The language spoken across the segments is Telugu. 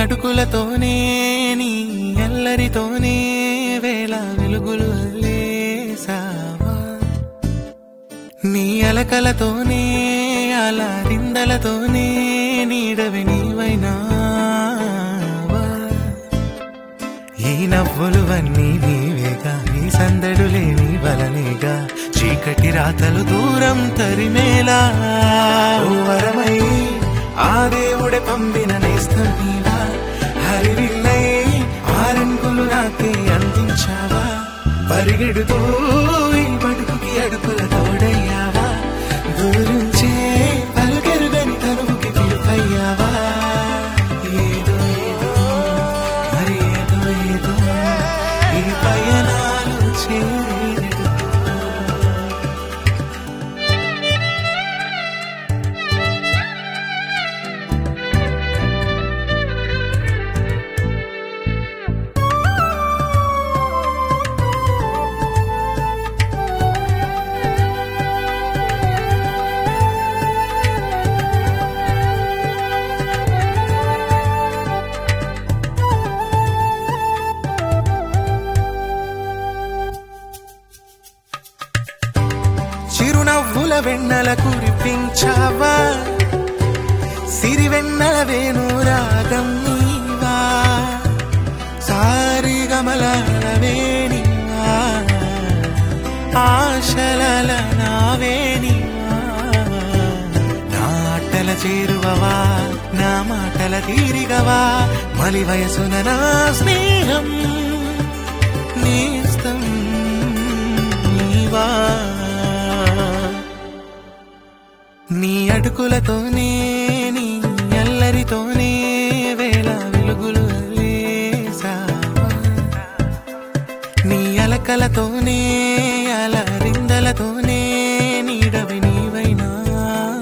అడుగులతోనే నీ ఎల్లరితోనే వేళ వెలుగులు అల్లేసావా నీ అలకలతోనే అలా రిందలతోనే నీడవి నీవైనావా ఈ నవ్వులువన్నీ నీవేగా నీ సందడులే నీ వలనేగా చీకటి రాతలు దూరం తరిమేలా ఓ వరమై ఆ దేవుడే పంపిన నేస్తం నీవా హరివిల్లై ఆరంగులు నాకే అందించావా పరిగెడుతూ ఈ బడుకుకి అడుగుల తోడయ్యావా దూరించే పలుకెరుగని తనువుకి పిలుపయ్యావా ఏదో ఏదో మరి ఏదో ఏదో ఈ పయనాలు చేరేడు చిరునవ్వుల వెన్నెల కురిపించావా సిరివెన్నెల వేణురాగం నీవా సారిగమల వేణివా ఆశలల నావేణివా నాటల చేరువవా నా మాటల తీరిగవా మలి వయసున నా స్నేహం నేస్తం నీవా నీ అడుగులతోనే నీ ఎల్లరితోనే వేళ వెలుగులు అల్లేసావా నీ అలకలతోనే అలరిందలతోనే నీడవి నీవైనావా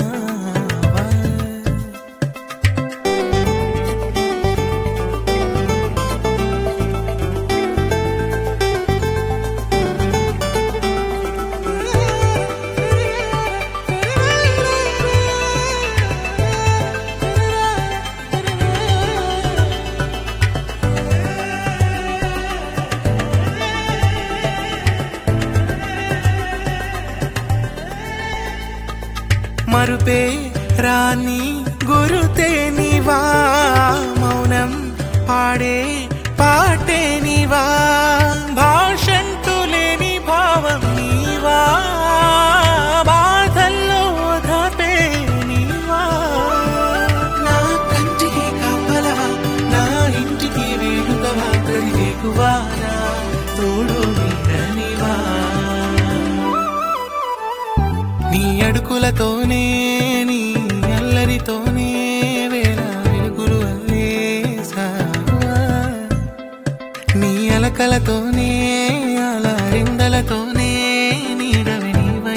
మరుపే రాని గురుతే నీవా మౌనం పాడే పాటే నీవా భాషంటూ లేని భావం నీవా బాధల్లో ఓదార్పే నీవా నా కంటికి కాపలా నా ఇంటికి వేడుకవా కరివేకువా నా తోడు నీడనివా నీ అడుగులతోనే నీ అల్లరితోనే వేళ వెలుగులు అల్లేసావా నీ అలకలతోనే అలరిందలతోనే నీడవి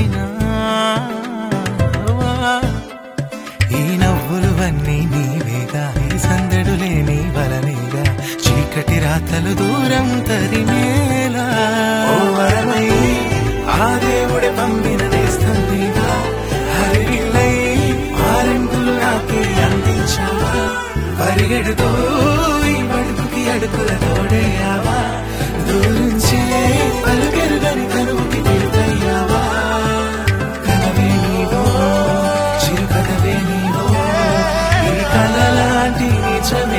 నీవైనావా ఈ నవ్వులువన్నీ నీవేగా ఈ సందడులే నీ వలనేగా చీకటి రాతలు దూరం తరిమేలా ఓ వరమై ఆ దేవుడే పంపిన నేస్తం నీవా హరివిల్లై ఆరెంకులు నాకే అందించావా పరిగెడుతూ ఈ బడుకుకి అడుగుల తోడయ్యావా దూరించే పలుకెరుగని తనువుకి పిలుపయ్యావా కనవే నీవో చిరు కథవే నీవో ఈ కలలాంటి నిజమే